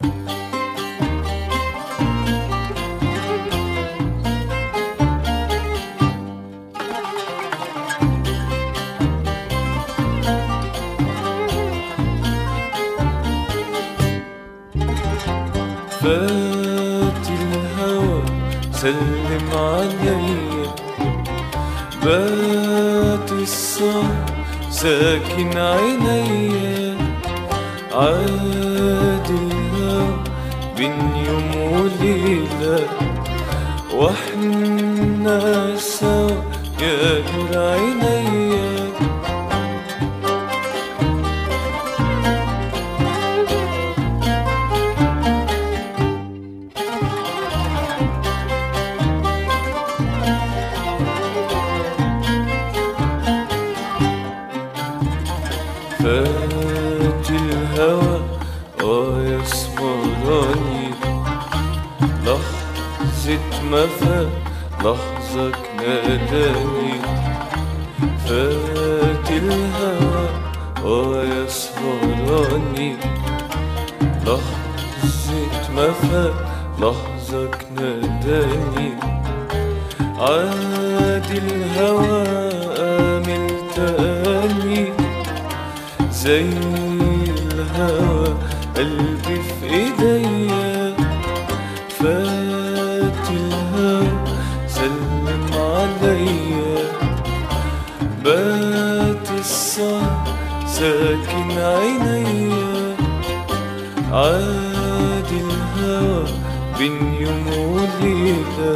فات الهوى سلم عليا بات السهر ساكن عينيا عاد الهوى بين يوم وليلة واحنا سوا يا نور عينيا فات الهوى اه يا اسمراني لحظة ما فات لحظة ناداني فات الهوى اه يا اسمراني لحظة ما فات لحظة ناداني عاد الهوى آمل تاني زي الهوى قلبي في ايديا فات الهوى سلم عليا بات السهر ساكن عينيا عاد الهوى بين يوم وليلة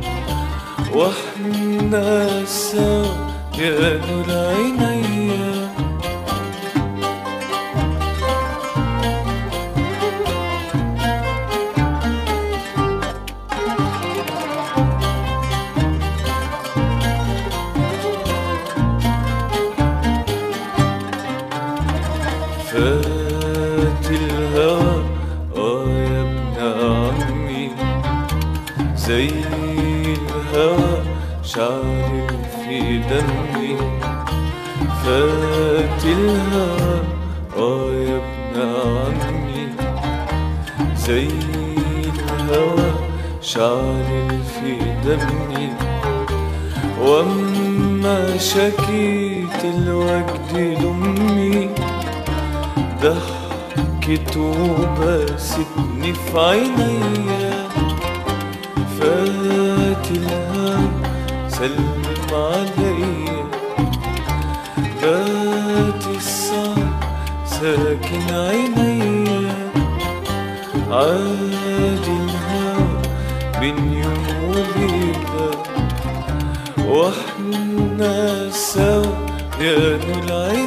واحنا سوا يا نور عينيا فات الهوى اه يا ابن عمي زي الهوى شعر في دمي فات الهوى اه يا ابن عمي زي الهوى شعر في دمي واما شكيت الوجد لامي ضحكت وبستني في عينيا فات الهوى سلم عليا بات السهر ساكن عينيا عاد الهوى بين يوم وليلة واحنا سوا يا نور